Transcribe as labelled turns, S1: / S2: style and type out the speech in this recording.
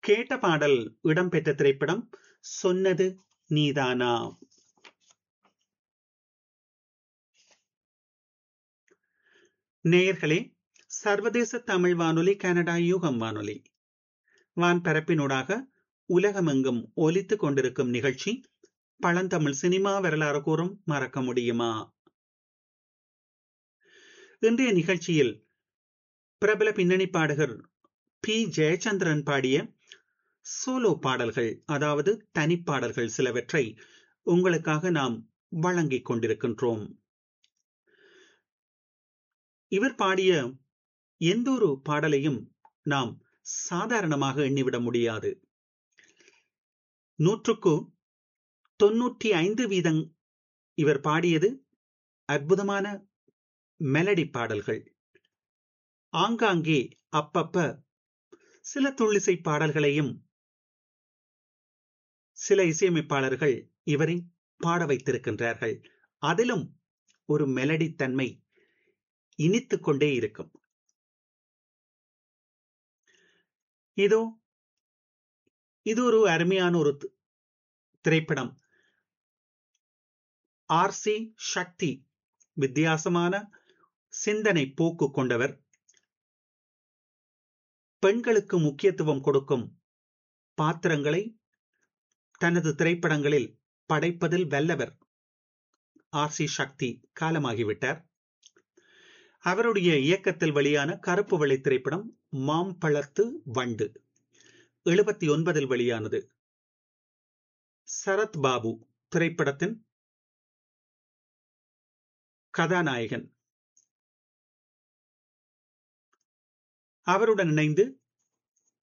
S1: கேட்ட பாடல் இடம்பெற்ற திரைப்படம் சொன்னது நீதானா நேயர்களே சர்வதேச தமிழ் வானொலி கனடா யூகம் வானொலி வான்பரப்பினூடாக உலகமெங்கும் ஒலித்துக் கொண்டிருக்கும் நிகழ்ச்சி பழந்தமிழ் சினிமா வரலாறு கூறும் மறக்க முடியுமா இன்றைய நிகழ்ச்சியில் பிரபல பின்னணி பாடகர் பி ஜெயச்சந்திரன் பாடிய சோலோ பாடல்கள் அதாவது தனிப்பாடல்கள் சிலவற்றை உங்களுக்காக நாம் வழங்கிக் கொண்டிருக்கின்றோம் இவர் பாடிய எந்த ஒரு பாடலையும் நாம் சாதாரணமாக எண்ணிவிட முடியாது நூற்றுக்கு தொன்னூற்றி ஐந்து வீதம் இவர் பாடியது அற்புதமான மெலடி பாடல்கள் ஆங்காங்கே அப்பப்ப சில துள்ளிசை பாடல்களையும் சில இசையமைப்பாளர்கள் இவரை பாட வைத்திருக்கின்றார்கள் அதிலும் ஒரு மெலடி தன்மை இனித்துக் கொண்டே இருக்கும் இதோ இது ஒரு அருமையான ஒரு திரைப்படம் ஆர் சி சக்தி வித்தியாசமான சிந்தனை போக்கு கொண்டவர் பெண்களுக்கு முக்கியத்துவம் கொடுக்கும் பாத்திரங்களை தனது திரைப்படங்களில் படைப்பதில் வல்லவர் ஆர் சி சக்தி காலமாகிவிட்டார் அவருடைய இயக்கத்தில் வெளியான கருப்பு வெள்ளை திரைப்படம் மாம்பழத்து வண்டு எழுபத்தி ஒன்பதில் வெளியானது சரத் பாபு திரைப்படத்தின் கதாநாயகன் அவருடன் இணைந்து